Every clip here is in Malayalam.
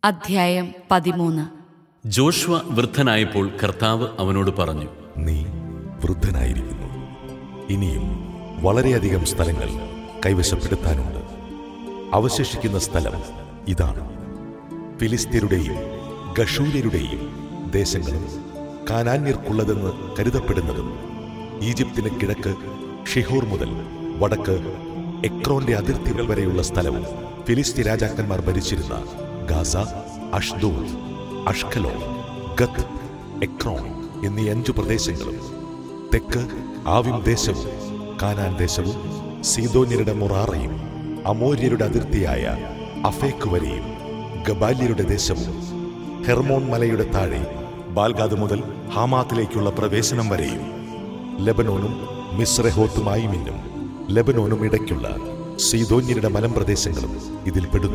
അധ്യായം പതിമൂന്ന് ജോഷ്വ വൃദ്ധനായപ്പോൾ കർത്താവ് അവനോട് പറഞ്ഞു നീ വൃദ്ധനായിരിക്കുന്നു ഇനിയും വളരെയധികം സ്ഥലങ്ങൾ കൈവശപ്പെടുത്താനുണ്ട് അവശേഷിക്കുന്ന സ്ഥലം ഇതാണ് ഫിലിസ്തീരുടെയും ഗഷൂര്യരുടെയും ദേശങ്ങളും കാനാന്യർക്കുള്ളതെന്ന് കരുതപ്പെടുന്നതും ഈജിപ്തിന് കിഴക്ക് ഷിഹോർ മുതൽ വടക്ക് എക്രോന്റെ അതിർത്തികൾ വരെയുള്ള സ്ഥലവും ഫിലിസ്തീൻ രാജാക്കന്മാർ ഭരിച്ചിരുന്ന Gaza Ashdod Ashkelon Gath Ekron എന്നീ അഞ്ചു പ്രദേശങ്ങളും തെക്ക് ആവിം ദേശവും കാനാൻ ദേശവും സീതോന്യരുടെ മൊറാറയും അമോര്യരുടെ അതിർത്തിയായ അഫേക്ക് വരെയും ഗബാല്യരുടെ ദേശവും ഹെർമോൺ മലയുടെ താഴെ ബാൽഗാദ് മുതൽ ഹാമാത്തിലേക്കുള്ള പ്രവേശനം വരെയും ലബനോനും മിശ്രഹോത്തുമായി മിന്നും ലബനോനും ഇടയ്ക്കുള്ള സീതോന്യരുടെ മലമ്പ്രദേശങ്ങളും ഇതിൽ പെടുന്നു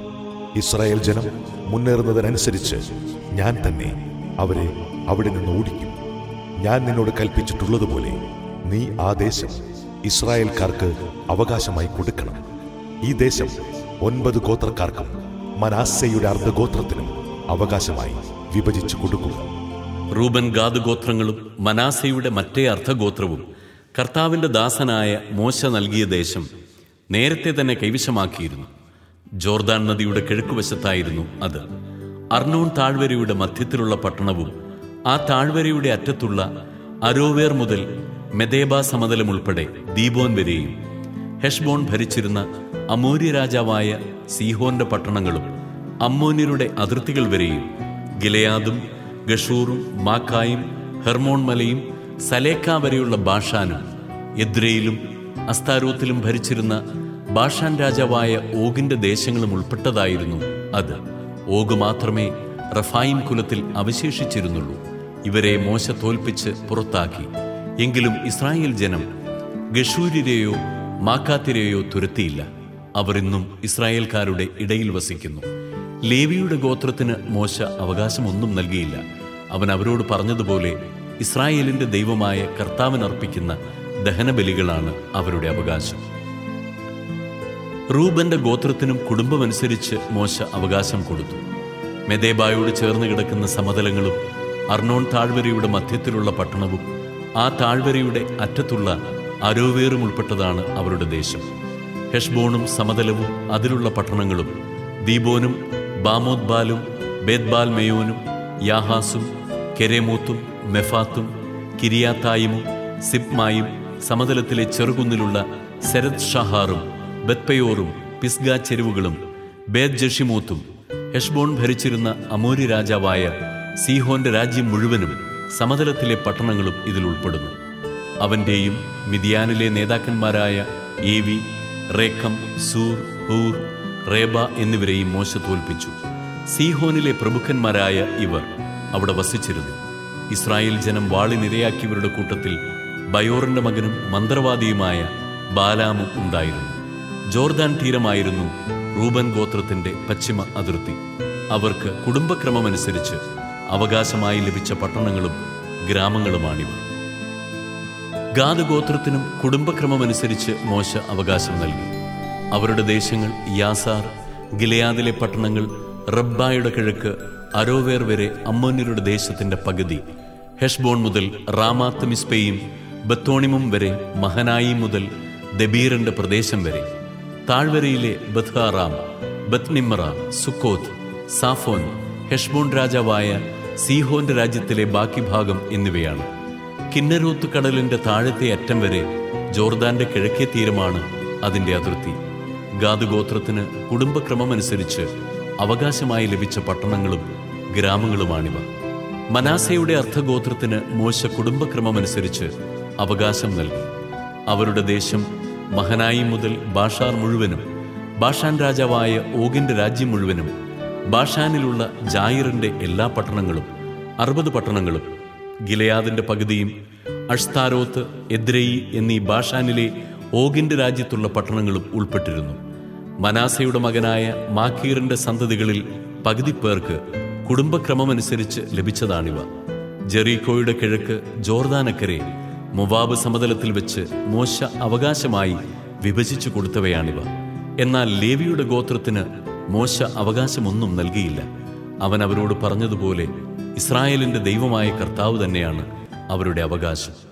ഇസ്രായേൽ ജനം മുന്നേറുന്നതിനനുസരിച്ച് ഞാൻ തന്നെ അവരെ അവിടെ നിന്ന് ഓടിക്കും ഞാൻ നിന്നോട് കൽപ്പിച്ചിട്ടുള്ളതുപോലെ നീ ആ ദേശം ഇസ്രായേൽക്കാർക്ക് അവകാശമായി കൊടുക്കണം ഈ ദേശം ഒൻപത് ഗോത്രക്കാർക്കും മനാസയുടെ അർദ്ധഗോത്രത്തിനും അവകാശമായി വിഭജിച്ചു കൊടുക്കുക റൂബൻ ഗാദ് ഗോത്രങ്ങളും മനാസയുടെ മറ്റേ അർദ്ധഗോത്രവും കർത്താവിന്റെ ദാസനായ മോശ നൽകിയ ദേശം നേരത്തെ തന്നെ കൈവശമാക്കിയിരുന്നു ജോർദാൻ നദിയുടെ കിഴക്കുവശത്തായിരുന്നു അത് അർണോൺ താഴ്വരയുടെ മധ്യത്തിലുള്ള പട്ടണവും ആ താഴ്വരയുടെ അറ്റത്തുള്ള അരോവേർ മുതൽ മെദേബ സമതലം ഉൾപ്പെടെ ദീബോൻ വരെയും ഹെഷ്ബോൺ ഭരിച്ചിരുന്ന അമൂര്യ രാജാവായ സീഹോന്റെ പട്ടണങ്ങളും അമ്മോന്യരുടെ അതിർത്തികൾ വരെയും ഗിലയാദും ഗഷൂറും മാക്കായും ഹെർമോൺ മലയും സലേക്ക വരെയുള്ള ബാഷാനും എദ്രയിലും അസ്താരോത്തിലും ഭരിച്ചിരുന്ന ബാഷാൻ രാജാവായ ഓഗിന്റെ ദേശങ്ങളും ഉൾപ്പെട്ടതായിരുന്നു അത് ഓഗ് മാത്രമേ റഫായിം കുലത്തിൽ അവശേഷിച്ചിരുന്നുള്ളൂ ഇവരെ മോശ തോൽപ്പിച്ച് പുറത്താക്കി എങ്കിലും ഇസ്രായേൽ ജനം ഗഷൂര്യരെയോ മാക്കാത്തിരെയോ തുരത്തിയില്ല അവർ ഇന്നും ഇസ്രായേൽക്കാരുടെ ഇടയിൽ വസിക്കുന്നു ലേവിയുടെ ഗോത്രത്തിന് മോശ അവകാശമൊന്നും നൽകിയില്ല അവൻ അവരോട് പറഞ്ഞതുപോലെ ഇസ്രായേലിന്റെ ദൈവമായ കർത്താവിനർപ്പിക്കുന്ന ദഹനബലികളാണ് അവരുടെ അവകാശം റൂബന്റെ ഗോത്രത്തിനും കുടുംബമനുസരിച്ച് മോശ അവകാശം കൊടുത്തു മെദേബായോട് ചേർന്ന് കിടക്കുന്ന സമതലങ്ങളും അർണോൺ താഴ്വരയുടെ മധ്യത്തിലുള്ള പട്ടണവും ആ താഴ്വരയുടെ അറ്റത്തുള്ള അരോവേറും ഉൾപ്പെട്ടതാണ് അവരുടെ ദേശം ഹെഷ്ബോണും സമതലവും അതിലുള്ള പട്ടണങ്ങളും ദീബോനും ബാമോദ്ബാലും ബേദ്ബാൽ മേയോനും യാഹാസും കെരേമൂത്തും മെഫാത്തും കിരിയാത്തായിമും സിബ്മായും സമതലത്തിലെ ചെറുകുന്നിലുള്ള സെരത് ഷഹാറും ബത്പയോറും പിസ്ഗ ചെരുവുകളും ബേദ് ജഷിമൂത്തും ഹെഷ്ബോൺ ഭരിച്ചിരുന്ന അമൂരി രാജാവായ സീഹോന്റെ രാജ്യം മുഴുവനും സമതലത്തിലെ പട്ടണങ്ങളും ഇതിൽ ഉൾപ്പെടുന്നു അവന്റെയും മിതിയാനിലെ നേതാക്കന്മാരായ ഏവി റേക്കം സൂർ ഹൂർ റേബ എന്നിവരെയും മോശ തോൽപ്പിച്ചു സീഹോനിലെ പ്രമുഖന്മാരായ ഇവർ അവിടെ വസിച്ചിരുന്നു ഇസ്രായേൽ ജനം വാളിനിരയാക്കിയവരുടെ കൂട്ടത്തിൽ ബയോറിന്റെ മകനും മന്ത്രവാദിയുമായ ബാലാമും ഉണ്ടായിരുന്നു ജോർദാൻ തീരമായിരുന്നു റൂബൻ ഗോത്രത്തിന്റെ പശ്ചിമ അതിർത്തി അവർക്ക് കുടുംബക്രമമനുസരിച്ച് അവകാശമായി ലഭിച്ച പട്ടണങ്ങളും ഗ്രാമങ്ങളുമാണിവ ഗാദ് ഗോത്രത്തിനും കുടുംബക്രമമനുസരിച്ച് മോശ അവകാശം നൽകി അവരുടെ ദേശങ്ങൾ യാസാർ ഗിലയാദിലെ പട്ടണങ്ങൾ റബ്ബായുടെ കിഴക്ക് അരോവേർ വരെ അമ്മോന്യരുടെ ദേശത്തിന്റെ പകുതി ഹെഷ്ബോൺ മുതൽ റാമാത്ത് മിസ്പയും ബത്തോണിമും വരെ മഹനായി മുതൽ ദബീറിന്റെ പ്രദേശം വരെ താഴ്വരയിലെ ബത്ഹാറാം ബത്നിമ്മറ സുക്കോത്ത് സാഫോൻ ഹെഷ്ബോൺ രാജാവായ സീഹോന്റെ രാജ്യത്തിലെ ബാക്കി ഭാഗം എന്നിവയാണ് കിന്നരോത്ത് കടലിന്റെ താഴത്തെ അറ്റം വരെ ജോർദാന്റെ കിഴക്കേ തീരമാണ് അതിന്റെ അതിർത്തി ഗാദ് ഗോത്രത്തിന് കുടുംബക്രമമനുസരിച്ച് അവകാശമായി ലഭിച്ച പട്ടണങ്ങളും ഗ്രാമങ്ങളുമാണിവ മനാസയുടെ അർത്ഥഗോത്രത്തിന് മോശ കുടുംബക്രമമനുസരിച്ച് അവകാശം നൽകി അവരുടെ ദേശം മഹനായി മുതൽ ബാഷാർ മുഴുവനും ബാഷാൻ രാജാവായ ഓഗിന്റെ രാജ്യം മുഴുവനും ബാഷാനിലുള്ള ജായിറിന്റെ എല്ലാ പട്ടണങ്ങളും അറുപത് പട്ടണങ്ങളും ഗിലയാദിന്റെ പകുതിയും അഷ്താരോത്ത് എദ്രയി എന്നീ ബാഷാനിലെ ഓഗിന്റെ രാജ്യത്തുള്ള പട്ടണങ്ങളും ഉൾപ്പെട്ടിരുന്നു മനാസയുടെ മകനായ മാക്കീറിന്റെ സന്തതികളിൽ പകുതി പേർക്ക് കുടുംബക്രമമനുസരിച്ച് ലഭിച്ചതാണിവ ജെറീക്കോയുടെ കിഴക്ക് ജോർദാനക്കരെ മുവാബ് സമതലത്തിൽ വെച്ച് മോശ അവകാശമായി വിഭജിച്ചു കൊടുത്തവയാണിവ എന്നാൽ ലേവിയുടെ ഗോത്രത്തിന് മോശ അവകാശമൊന്നും നൽകിയില്ല അവൻ അവരോട് പറഞ്ഞതുപോലെ ഇസ്രായേലിന്റെ ദൈവമായ കർത്താവ് തന്നെയാണ് അവരുടെ അവകാശം